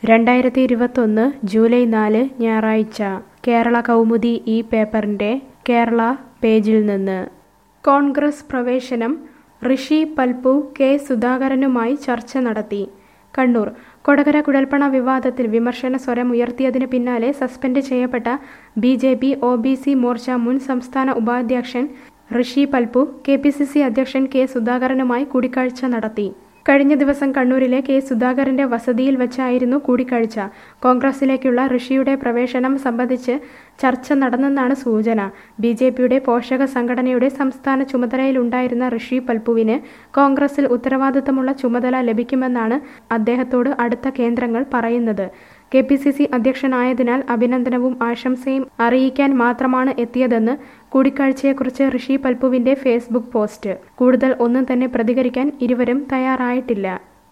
രണ്ടായിരത്തി ഇരുപത്തൊന്ന് ജൂലൈ നാല് ഞായറാഴ്ച കേരള കൗമുദി ഈ പേപ്പറിൻ്റെ കേരള പേജിൽ നിന്ന് കോൺഗ്രസ് പ്രവേശനം ഋഷി പൽപു കെ സുധാകരനുമായി ചർച്ച നടത്തി കണ്ണൂർ കൊടകര കുഴൽപ്പണ വിവാദത്തിൽ വിമർശന സ്വരം ഉയർത്തിയതിന് പിന്നാലെ സസ്പെൻഡ് ചെയ്യപ്പെട്ട B J P O B C Morcha മുൻ സംസ്ഥാന ഉപാധ്യക്ഷൻ Rishi Palpu K P C C അധ്യക്ഷൻ കെ സുധാകരനുമായി കൂടിക്കാഴ്ച നടത്തി കഴിഞ്ഞ ദിവസം കണ്ണൂരിലെ കെ സുധാകരന്റെ വസതിയിൽ വെച്ചായിരുന്നു കൂടിക്കാഴ്ച കോൺഗ്രസിലേക്കുള്ള ഋഷിയുടെ പ്രവേശനം സംബന്ധിച്ച് ചർച്ച നടന്നെന്നാണ് സൂചന ബി ജെ പിയുടെ പോഷക സംഘടനയുടെ സംസ്ഥാന ചുമതലയിലുണ്ടായിരുന്ന ഋഷി പൽപുവിന് കോൺഗ്രസിൽ ഉത്തരവാദിത്തമുള്ള ചുമതല ലഭിക്കുമെന്നാണ് അദ്ദേഹത്തോട് അടുത്ത കേന്ദ്രങ്ങൾ പറയുന്നത് കെ പി സി സി അധ്യക്ഷനായതിനാൽ അഭിനന്ദനവും ആശംസയും അറിയിക്കാൻ മാത്രമാണ് എത്തിയതെന്ന് കൂടിക്കാഴ്ചയെക്കുറിച്ച് ഋഷി പൽപുവിന്റെ ഫേസ്ബുക്ക് പോസ്റ്റ് കൂടുതൽ ഒന്നും തന്നെ പ്രതികരിക്കാൻ ഇരുവരും തയ്യാറായിട്ടില്ല